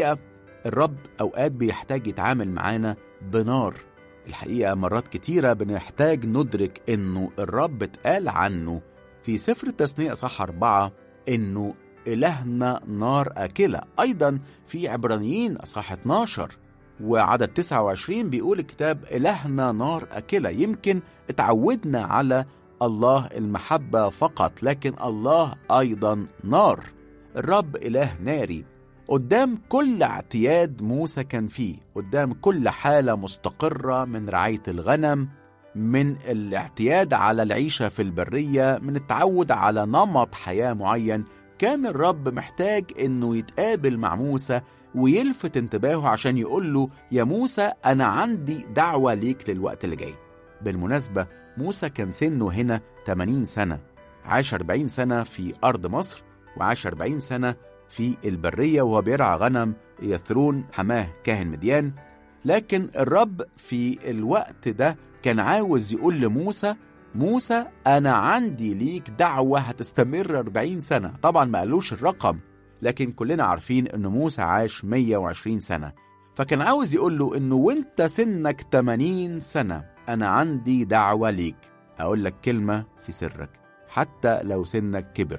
الحقيقة الرب أوقات بيحتاج يتعامل معانا بنار الحقيقة مرات كتيرة بنحتاج ندرك إنه الرب اتقال عنه في سفر التثنية صح أربعة إنه إلهنا نار آكلة أيضا في عبرانيين أصحاح 12 وعدد 29 بيقول الكتاب إلهنا نار آكلة يمكن اتعودنا على الله المحبة فقط لكن الله أيضا نار الرب إله ناري قدام كل اعتياد موسى كان فيه قدام كل حالة مستقرة من رعاية الغنم من الاعتياد على العيشة في البرية من التعود على نمط حياة معين كان الرب محتاج انه يتقابل مع موسى ويلفت انتباهه عشان يقول له يا موسى انا عندي دعوة ليك للوقت اللي جاي بالمناسبة موسى كان سنه هنا 80 سنة عاش 40 سنة في أرض مصر وعاش 40 سنة في البرية وهو بيرعى غنم يثرون حماه كاهن مديان لكن الرب في الوقت ده كان عاوز يقول لموسى موسى أنا عندي ليك دعوة هتستمر 40 سنة طبعا ما قالوش الرقم لكن كلنا عارفين أن موسى عاش 120 سنة فكان عاوز يقول له أنه وانت سنك 80 سنة أنا عندي دعوة ليك أقول لك كلمة في سرك حتى لو سنك كبر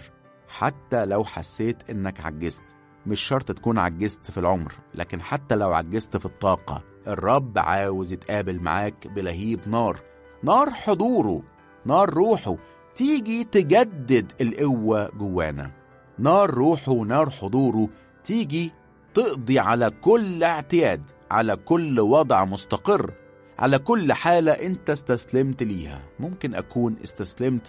حتى لو حسيت انك عجزت مش شرط تكون عجزت في العمر لكن حتى لو عجزت في الطاقة الرب عاوز يتقابل معاك بلهيب نار نار حضوره نار روحه تيجي تجدد القوة جوانا نار روحه ونار حضوره تيجي تقضي على كل اعتياد على كل وضع مستقر على كل حالة انت استسلمت ليها ممكن اكون استسلمت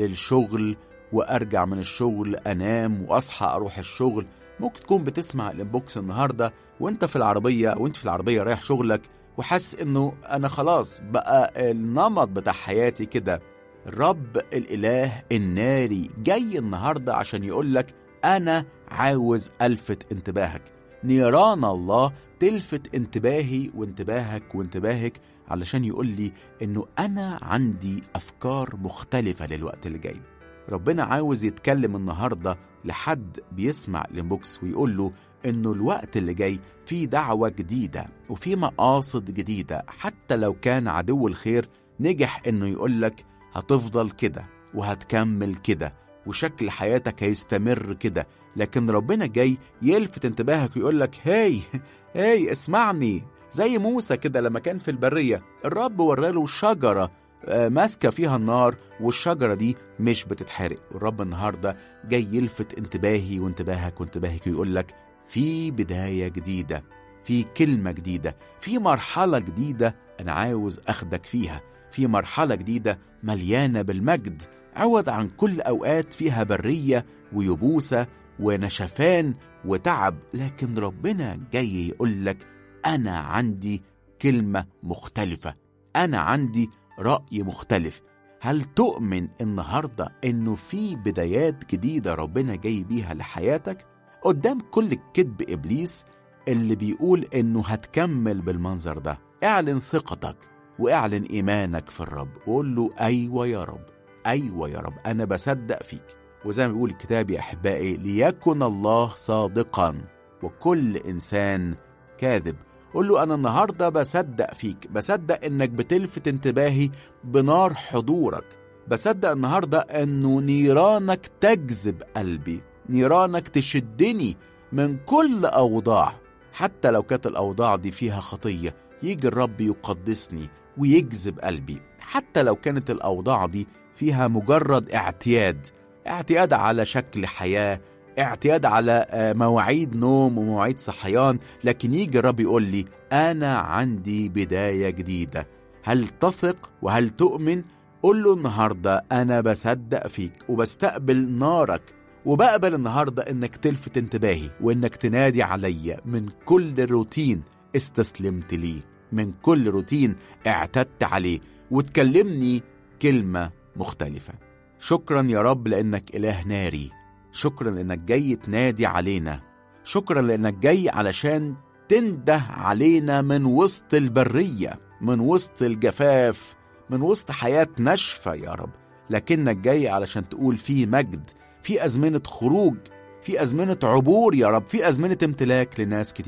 للشغل وارجع من الشغل انام واصحى اروح الشغل ممكن تكون بتسمع الانبوكس النهارده وانت في العربيه وانت في العربيه رايح شغلك وحاسس انه انا خلاص بقى النمط بتاع حياتي كده الرب الاله الناري جاي النهارده عشان يقول لك انا عاوز الفت انتباهك نيران الله تلفت انتباهي وانتباهك وانتباهك علشان يقول لي انه انا عندي افكار مختلفه للوقت اللي جاي ربنا عاوز يتكلم النهارده لحد بيسمع الانبوكس ويقول له انه الوقت اللي جاي فيه دعوه جديده وفي مقاصد جديده حتى لو كان عدو الخير نجح انه يقول لك هتفضل كده وهتكمل كده وشكل حياتك هيستمر كده لكن ربنا جاي يلفت انتباهك ويقول لك هاي هاي اسمعني زي موسى كده لما كان في البريه الرب وراله شجره ماسكة فيها النار والشجرة دي مش بتتحرق والرب النهاردة جاي يلفت انتباهي وانتباهك وانتباهك ويقول لك في بداية جديدة في كلمة جديدة في مرحلة جديدة أنا عاوز أخدك فيها في مرحلة جديدة مليانة بالمجد عوض عن كل أوقات فيها برية ويبوسة ونشفان وتعب لكن ربنا جاي يقول لك أنا عندي كلمة مختلفة أنا عندي رأي مختلف هل تؤمن النهاردة إنه في بدايات جديدة ربنا جاي بيها لحياتك؟ قدام كل كذب إبليس اللي بيقول إنه هتكمل بالمنظر ده اعلن ثقتك واعلن إيمانك في الرب وقول له أيوة يا رب أيوة يا رب أنا بصدق فيك وزي ما بيقول الكتاب يا أحبائي ليكن الله صادقا وكل إنسان كاذب قول له أنا النهاردة بصدق فيك بصدق إنك بتلفت انتباهي بنار حضورك بصدق النهاردة إنه نيرانك تجذب قلبي نيرانك تشدني من كل أوضاع حتى لو كانت الأوضاع دي فيها خطية يجي الرب يقدسني ويجذب قلبي حتى لو كانت الأوضاع دي فيها مجرد اعتياد اعتياد على شكل حياة اعتياد على مواعيد نوم ومواعيد صحيان لكن يجي الرب يقول لي أنا عندي بداية جديدة هل تثق وهل تؤمن قول له النهاردة أنا بصدق فيك وبستقبل نارك وبقبل النهاردة إنك تلفت انتباهي وإنك تنادي عليا من كل روتين استسلمت ليه من كل روتين اعتدت عليه وتكلمني كلمة مختلفة شكرا يا رب لأنك إله ناري شكرا لأنك جاي تنادي علينا شكرا لأنك جاي علشان تنده علينا من وسط البرية من وسط الجفاف من وسط حياة ناشفة يا رب لكنك جاي علشان تقول في مجد في أزمنة خروج في أزمنة عبور يا رب في أزمنة امتلاك لناس كتير